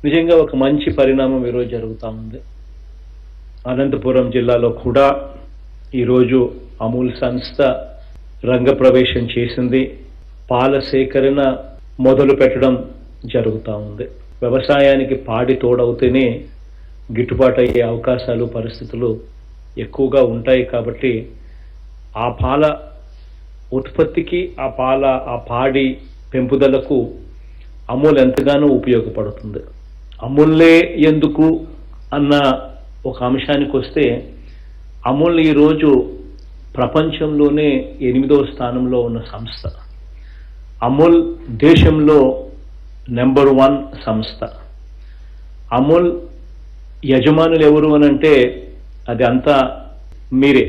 నిజంగా ఒక మంచి పరిణామం ఈరోజు జరుగుతూ ఉంది అనంతపురం జిల్లాలో కూడా ఈరోజు అమూల్ సంస్థ రంగప్రవేశం చేసింది పాల సేకరణ మొదలు పెట్టడం జరుగుతూ ఉంది వ్యవసాయానికి పాడి తోడవుతేనే గిట్టుబాటు అయ్యే అవకాశాలు పరిస్థితులు ఎక్కువగా ఉంటాయి కాబట్టి ఆ పాల ఉత్పత్తికి ఆ పాల ఆ పాడి పెంపుదలకు అమూల్ ఎంతగానో ఉపయోగపడుతుంది అమూల్లే ఎందుకు అన్న ఒక అంశానికి వస్తే అమూల్ ఈరోజు ప్రపంచంలోనే ఎనిమిదవ స్థానంలో ఉన్న సంస్థ అమూల్ దేశంలో నెంబర్ వన్ సంస్థ అమూల్ యజమానులు ఎవరు అని అంటే అది అంతా మీరే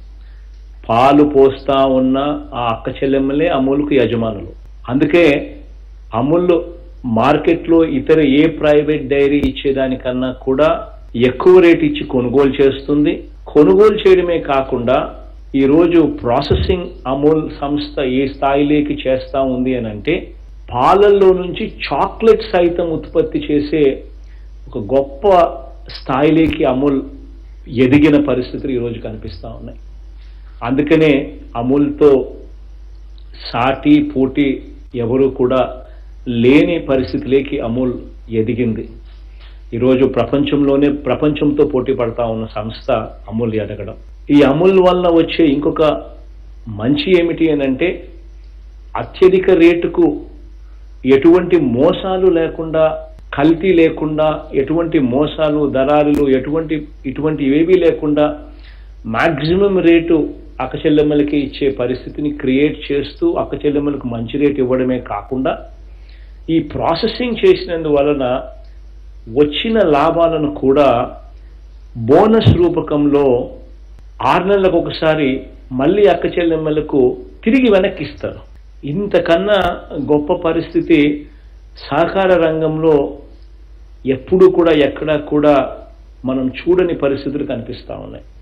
పాలు పోస్తా ఉన్న ఆ అక్క చెల్లెమ్మలే అమూల్కు యజమానులు అందుకే అమూల్ మార్కెట్లో ఇతర ఏ ప్రైవేట్ డైరీ ఇచ్చేదానికన్నా కూడా ఎక్కువ రేట్ ఇచ్చి కొనుగోలు చేస్తుంది కొనుగోలు చేయడమే కాకుండా ఈరోజు ప్రాసెసింగ్ అమూల్ సంస్థ ఏ స్థాయిలోకి చేస్తా ఉంది అని అంటే పాలల్లో నుంచి చాక్లెట్ సైతం ఉత్పత్తి చేసే ఒక గొప్ప స్థాయిలోకి అమూల్ ఎదిగిన పరిస్థితులు ఈరోజు కనిపిస్తూ ఉన్నాయి అందుకనే అమూల్తో సాటి పోటీ ఎవరు కూడా లేని పరిస్థితిలోకి అమూల్ ఎదిగింది ఈరోజు ప్రపంచంలోనే ప్రపంచంతో పోటీ పడతా ఉన్న సంస్థ అమూల్ ఎదగడం ఈ అమూల్ వల్ల వచ్చే ఇంకొక మంచి ఏమిటి అని అంటే అత్యధిక రేటుకు ఎటువంటి మోసాలు లేకుండా కల్తీ లేకుండా ఎటువంటి మోసాలు దళారులు ఎటువంటి ఇటువంటి ఏవీ లేకుండా మాక్సిమం రేటు అక్కచెల్లెమ్మలకి ఇచ్చే పరిస్థితిని క్రియేట్ చేస్తూ అక్కచెల్లెమ్మలకు మంచి రేటు ఇవ్వడమే కాకుండా ఈ ప్రాసెసింగ్ చేసినందువలన వచ్చిన లాభాలను కూడా బోనస్ రూపకంలో ఆరు నెలలకు ఒకసారి మళ్ళీ అక్క చెల్లెమ్మలకు తిరిగి వెనక్కి ఇస్తారు ఇంతకన్నా గొప్ప పరిస్థితి సహకార రంగంలో ఎప్పుడు కూడా ఎక్కడా కూడా మనం చూడని పరిస్థితులు కనిపిస్తూ ఉన్నాయి